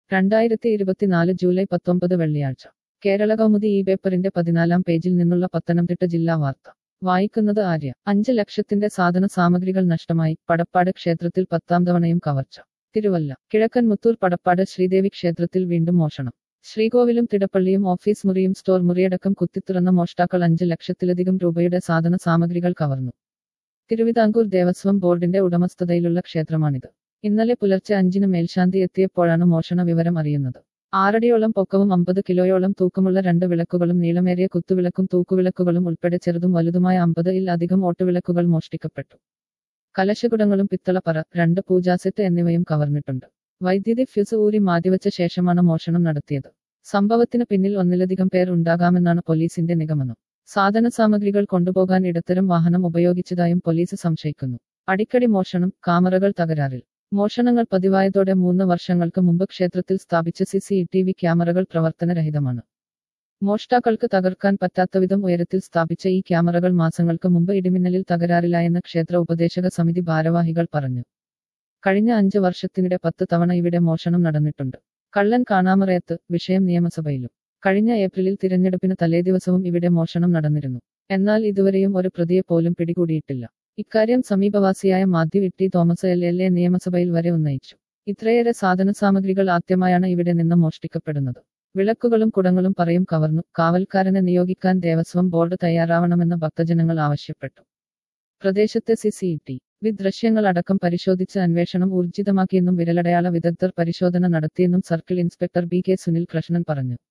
രണ്ടായിരത്തി ഇരുപത്തിനാല് ജൂലൈ പത്തൊമ്പത് വെള്ളിയാഴ്ച കേരള കൗമുദി ഈ പേപ്പറിന്റെ പതിനാലാം പേജിൽ നിന്നുള്ള പത്തനംതിട്ട ജില്ലാ വാർത്ത വായിക്കുന്നത് ആര്യ അഞ്ച് ലക്ഷത്തിന്റെ സാധന സാമഗ്രികൾ നഷ്ടമായി പടപ്പാട് ക്ഷേത്രത്തിൽ പത്താം തവണയും കവർച്ച തിരുവല്ല കിഴക്കൻ മുത്തൂർ പടപ്പാട് ശ്രീദേവി ക്ഷേത്രത്തിൽ വീണ്ടും മോഷണം ശ്രീകോവിലും തിടപ്പള്ളിയും ഓഫീസ് മുറിയും സ്റ്റോർ മുറിയടക്കം കുത്തിത്തുറന്ന മോഷ്ടാക്കൾ അഞ്ച് ലക്ഷത്തിലധികം രൂപയുടെ സാധന സാമഗ്രികൾ കവർന്നു തിരുവിതാംകൂർ ദേവസ്വം ബോർഡിന്റെ ഉടമസ്ഥതയിലുള്ള ക്ഷേത്രമാണിത് ഇന്നലെ പുലർച്ചെ അഞ്ചിന് മേൽശാന്തി എത്തിയപ്പോഴാണ് മോഷണ വിവരം അറിയുന്നത് ആറടിയോളം പൊക്കവും അമ്പത് കിലോയോളം തൂക്കമുള്ള രണ്ട് വിളക്കുകളും നീളമേറിയ കുത്തുവിളക്കും തൂക്കുവിളക്കുകളും ഉൾപ്പെടെ ചെറുതും വലുതുമായ അമ്പത് ഇൽ അധികം ഓട്ടുവിളക്കുകൾ മോഷ്ടിക്കപ്പെട്ടു കലശകുടങ്ങളും പിത്തളപ്പറ രണ്ട് പൂജാസെറ്റ് എന്നിവയും കവർന്നിട്ടുണ്ട് വൈദ്യുതി ഫ്യൂസ് ഊരി മാറ്റിവെച്ച ശേഷമാണ് മോഷണം നടത്തിയത് സംഭവത്തിന് പിന്നിൽ ഒന്നിലധികം പേർ ഉണ്ടാകാമെന്നാണ് പോലീസിന്റെ നിഗമനം സാധന സാമഗ്രികൾ കൊണ്ടുപോകാൻ ഇടത്തരം വാഹനം ഉപയോഗിച്ചതായും പോലീസ് സംശയിക്കുന്നു അടിക്കടി മോഷണം കാമറകൾ തകരാറിൽ മോഷണങ്ങൾ പതിവായതോടെ മൂന്ന് വർഷങ്ങൾക്ക് മുമ്പ് ക്ഷേത്രത്തിൽ സ്ഥാപിച്ച സി സി ടി വി ക്യാമറകൾ പ്രവർത്തനരഹിതമാണ് മോഷ്ടാക്കൾക്ക് തകർക്കാൻ പറ്റാത്തവിധം ഉയരത്തിൽ സ്ഥാപിച്ച ഈ ക്യാമറകൾ മാസങ്ങൾക്ക് മുമ്പ് ഇടിമിന്നലിൽ തകരാറിലായെന്ന് ക്ഷേത്ര ഉപദേശക സമിതി ഭാരവാഹികൾ പറഞ്ഞു കഴിഞ്ഞ അഞ്ച് വർഷത്തിനിടെ പത്ത് തവണ ഇവിടെ മോഷണം നടന്നിട്ടുണ്ട് കള്ളൻ കാണാമറയത്ത് വിഷയം നിയമസഭയിലും കഴിഞ്ഞ ഏപ്രിലിൽ തിരഞ്ഞെടുപ്പിന് തലേദിവസവും ഇവിടെ മോഷണം നടന്നിരുന്നു എന്നാൽ ഇതുവരെയും ഒരു പ്രതിയെ പോലും പിടികൂടിയിട്ടില്ല ഇക്കാര്യം സമീപവാസിയായ Mathew Itty Thomas M L A നിയമസഭയിൽ വരെ ഉന്നയിച്ചു ഇത്രയേറെ സാധന സാമഗ്രികൾ ആദ്യമായാണ് ഇവിടെ നിന്ന് മോഷ്ടിക്കപ്പെടുന്നത് വിളക്കുകളും കുടങ്ങളും പറയും കവർന്നു കാവൽക്കാരനെ നിയോഗിക്കാൻ ദേവസ്വം ബോർഡ് തയ്യാറാവണമെന്ന് ഭക്തജനങ്ങൾ ആവശ്യപ്പെട്ടു പ്രദേശത്തെ സി സി ടി വി ദൃശ്യങ്ങൾ അടക്കം പരിശോധിച്ച് അന്വേഷണം ഊർജിതമാക്കിയെന്നും വിരലടയാള വിദഗ്ധർ പരിശോധന നടത്തിയെന്നും circle inspector B K Sunil Krishnan പറഞ്ഞു